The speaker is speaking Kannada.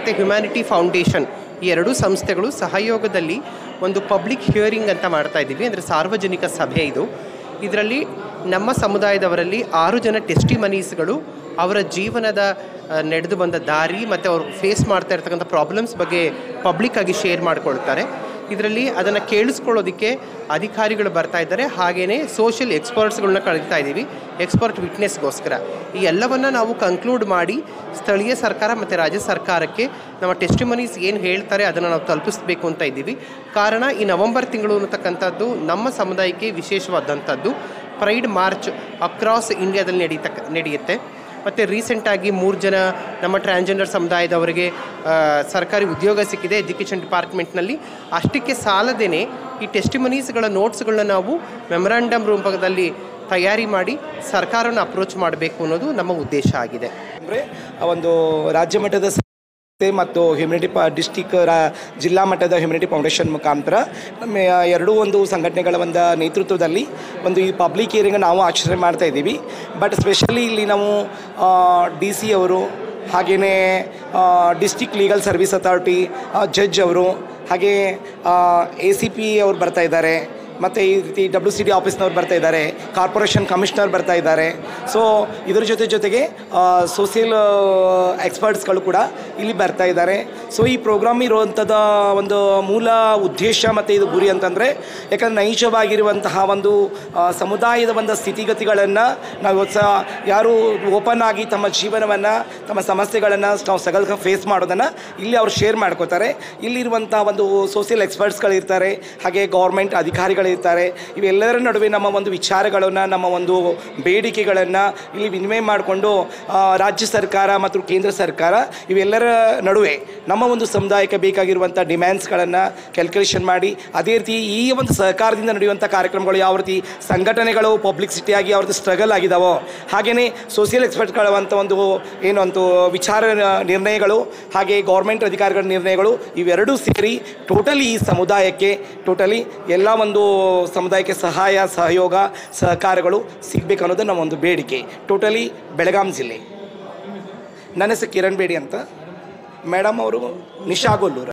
ಮತ್ತು ಹ್ಯುಮ್ಯಾನಿಟಿ ಫೌಂಡೇಶನ್ ಈ ಎರಡೂ ಸಂಸ್ಥೆಗಳು ಸಹಯೋಗದಲ್ಲಿ ಒಂದು ಪಬ್ಲಿಕ್ ಹಿಯರಿಂಗ್ ಅಂತ ಮಾಡ್ತಾ ಇದ್ದೀವಿ ಅಂದರೆ ಸಾರ್ವಜನಿಕ ಸಭೆ ಇದು ಇದರಲ್ಲಿ ನಮ್ಮ ಸಮುದಾಯದವರಲ್ಲಿ ಆರು ಜನ ಟೆಸ್ಟಿಮನೀಸ್ಗಳು ಅವರ ಜೀವನದ ಆ, ನಡೆದು ಬಂದ ದಾರಿ ಮತ್ತು ಅವರು ಫೇಸ್ ಮಾಡ್ತಾ ಇರ್ತಕ್ಕಂಥ ಪ್ರಾಬ್ಲಮ್ಸ್ ಬಗ್ಗೆ ಪಬ್ಲಿಕ್ ಆಗಿ ಶೇರ್ ಮಾಡ್ಕೊಳ್ತಾರೆ ಇದರಲ್ಲಿ ಅದನ್ನು ಕೇಳಿಸ್ಕೊಳ್ಳೋದಕ್ಕೆ ಅಧಿಕಾರಿಗಳು ಬರ್ತಾ ಇದ್ದಾರೆ ಹಾಗೆಯೇ ಸೋಷಿಯಲ್ ಎಕ್ಸ್ಪರ್ಟ್ಸ್ಗಳನ್ನ ಕರೀತಾ ಇದ್ದೀವಿ ಎಕ್ಸ್ಪರ್ಟ್ ವಿಟ್ನೆಸ್ಗೋಸ್ಕರ ಈ ಎಲ್ಲವನ್ನು ನಾವು ಕನ್ಕ್ಲೂಡ್ ಮಾಡಿ ಸ್ಥಳೀಯ ಸರ್ಕಾರ ಮತ್ತು ರಾಜ್ಯ ಸರ್ಕಾರಕ್ಕೆ ನಮ್ಮ ಟೆಸ್ಟಿಮನೀಸ್ ಏನು ಹೇಳ್ತಾರೆ ಅದನ್ನು ನಾವು ತಲುಪಿಸ್ಬೇಕು ಅಂತ ಇದ್ದೀವಿ ಕಾರಣ ಈ ನವೆಂಬರ್ ತಿಂಗಳು ಅನ್ನತಕ್ಕಂಥದ್ದು ನಮ್ಮ ಸಮುದಾಯಕ್ಕೆ ವಿಶೇಷವಾದಂಥದ್ದು ಪ್ರೈಡ್ ಮಾರ್ಚ್ ಅಕ್ರಾಸ್ ಇಂಡಿಯಾದಲ್ಲಿ ನಡೀತಕ್ಕ ನಡೆಯುತ್ತೆ ಮತ್ತು ರೀಸೆಂಟಾಗಿ ಮೂರು ಜನ ನಮ್ಮ ಟ್ರಾನ್ಸ್ಜೆಂಡರ್ ಸಮುದಾಯದವರಿಗೆ ಆ, ಸರ್ಕಾರಿ ಉದ್ಯೋಗ ಸಿಕ್ಕಿದೆ ಎಜುಕೇಷನ್ ಡಿಪಾರ್ಟ್ಮೆಂಟ್ನಲ್ಲಿ ಅಷ್ಟಕ್ಕೆ ಸಾಲದೇ ಈ ಟೆಸ್ಟಿಮನೀಸ್ಗಳ ನೋಟ್ಸ್ಗಳನ್ನ ನಾವು ಮೆಮೊರಾಂಡಮ್ ರೂಪದಲ್ಲಿ ತಯಾರಿ ಮಾಡಿ ಸರ್ಕಾರವನ್ನು ಅಪ್ರೋಚ್ ಮಾಡಬೇಕು ಅನ್ನೋದು ನಮ್ಮ ಉದ್ದೇಶ ಆಗಿದೆ ಅಂದರೆ ಒಂದು ರಾಜ್ಯ ಮಟ್ಟದ ಸಂಸ್ಥೆ ಮತ್ತು ಹ್ಯುಮಿನಿಟಿ ಪ ಡಿಸ್ಟಿಕ್ ರಾ ಜಿಲ್ಲಾ ಮಟ್ಟದ ಹ್ಯುಮಿನಿಟಿ ಫೌಂಡೇಶನ್ ಮುಖಾಂತರ ನಮ್ಮ ಎರಡೂ ಒಂದು ಸಂಘಟನೆಗಳ ಒಂದು ನೇತೃತ್ವದಲ್ಲಿ ಒಂದು ಈ ಪಬ್ಲಿಕ್ ಹಿಯರಿಂಗ್ ನಾವು ಆಚರಣೆ ಮಾಡ್ತಾ ಇದ್ದೀವಿ ಬಟ್ ಸ್ಪೆಷಲಿ ಇಲ್ಲಿ ನಾವು ಡಿ ಸಿ ಅವರು ಹಾಗೆಯೇ district legal service authority judge ಅವರು ಹಾಗೆ ಎ ಸಿ ಪಿ ಅವರು ಬರ್ತಾ ಇದ್ದಾರೆ ಮತ್ತು ಈ ರೀತಿ ಡಬ್ಲ್ಯೂ ಸಿ ಡಿ ಆಫೀಸ್ನವ್ರು ಬರ್ತಾ ಇದ್ದಾರೆ ಕಾರ್ಪೊರೇಷನ್ ಕಮಿಷನರ್ ಬರ್ತಾ ಇದ್ದಾರೆ ಸೊ ಇದ್ರ ಜೊತೆ ಜೊತೆಗೆ ಸೋಷಿಯಲ್ ಎಕ್ಸ್ಪರ್ಟ್ಸ್ಗಳು ಕೂಡ ಇಲ್ಲಿ ಬರ್ತಾ ಇದ್ದಾರೆ ಸೊ ಈ ಪ್ರೋಗ್ರಾಮ್ ಇರುವಂಥದ್ದು ಒಂದು ಮೂಲ ಉದ್ದೇಶ ಮತ್ತು ಇದು ಗುರಿ ಅಂತಂದರೆ ಯಾಕಂದ್ರೆ ನೈಜವಾಗಿರುವಂತಹ ಒಂದು ಆ, ಸಮುದಾಯದ ಒಂದು ಸ್ಥಿತಿಗತಿಗಳನ್ನು ನಾವು ಇವತ್ತು ಸಹ ಯಾರು ಓಪನ್ ಆಗಿ ತಮ್ಮ ಜೀವನವನ್ನು ತಮ್ಮ ಸಮಸ್ಯೆಗಳನ್ನು ನಾವು ಸಗಲ್ ಫೇಸ್ ಮಾಡೋದನ್ನು ಇಲ್ಲಿ ಅವ್ರು ಶೇರ್ ಮಾಡ್ಕೋತಾರೆ ಇಲ್ಲಿರುವಂಥ ಒಂದು ಸೋಷಿಯಲ್ ಎಕ್ಸ್ಪರ್ಟ್ಸ್ಗಳಿರ್ತಾರೆ ಹಾಗೆ ಗೌರ್ಮೆಂಟ್ ಅಧಿಕಾರಿಗಳಿರ್ತಾರೆ ಇವೆಲ್ಲರ ನಡುವೆ ನಮ್ಮ ಒಂದು ವಿಚಾರಗಳನ್ನು ನಮ್ಮ ಒಂದು ಬೇಡಿಕೆಗಳನ್ನು ಇಲ್ಲಿ ವಿನಿಮಯ ಮಾಡಿಕೊಂಡು ರಾಜ್ಯ ಸರ್ಕಾರ ಮತ್ತು ಕೇಂದ್ರ ಸರ್ಕಾರ ಇವೆಲ್ಲರ ನಡುವೆ ನಮ್ಮ ಒಂದು ಸಮುದಾಯಕ್ಕೆ ಬೇಕಾಗಿರುವಂಥ ಡಿಮ್ಯಾಂಡ್ಸ್ಗಳನ್ನು ಕ್ಯಾಲ್ಕುಲೇಷನ್ ಮಾಡಿ ಅದೇ ರೀತಿ ಈ ಒಂದು ಸಹಕಾರದಿಂದ ನಡೆಯುವಂಥ ಕಾರ್ಯಕ್ರಮಗಳು ಯಾವ ರೀತಿ ಸಂಘಟನೆಗಳು ಪಬ್ಲಿಸಿಟಿಯಾಗಿ ಅವ್ರದ್ದು ಸ್ಟ್ರಗಲ್ ಆಗಿದಾವೋ ಹಾಗೆಯೇ ಸೋಷಿಯಲ್ ಎಕ್ಸ್ಪರ್ಟ್ಗಳ ಅಂತ ಒಂದು ಏನು ಒಂದು ವಿಚಾರ ನಿರ್ಣಯಗಳು ಹಾಗೆ ಗೌರ್ಮೆಂಟ್ ಅಧಿಕಾರಿಗಳ ನಿರ್ಣಯಗಳು ಇವೆರಡೂ ಸೇರಿ ಟೋಟಲಿ ಈ ಸಮುದಾಯಕ್ಕೆ ಟೋಟಲಿ ಎಲ್ಲ ಒಂದು ಸಮುದಾಯಕ್ಕೆ ಸಹಾಯ ಸಹಯೋಗ ಸಹಕಾರಗಳು ಸಿಗಬೇಕು ಅನ್ನೋದು ನಮ್ಮ ಒಂದು ಬೇಡಿಕೆ ಟೋಟಲಿ ಬೆಳಗಾಂ ಜಿಲ್ಲೆ ನನ್ನ ಹೆಸರು ಕಿರಣ್ ಬೇಡಿ ಅಂತ ಮೇಡಮ್ ಅವರು ನಿಶಾಗೊಲ್ಲೂರು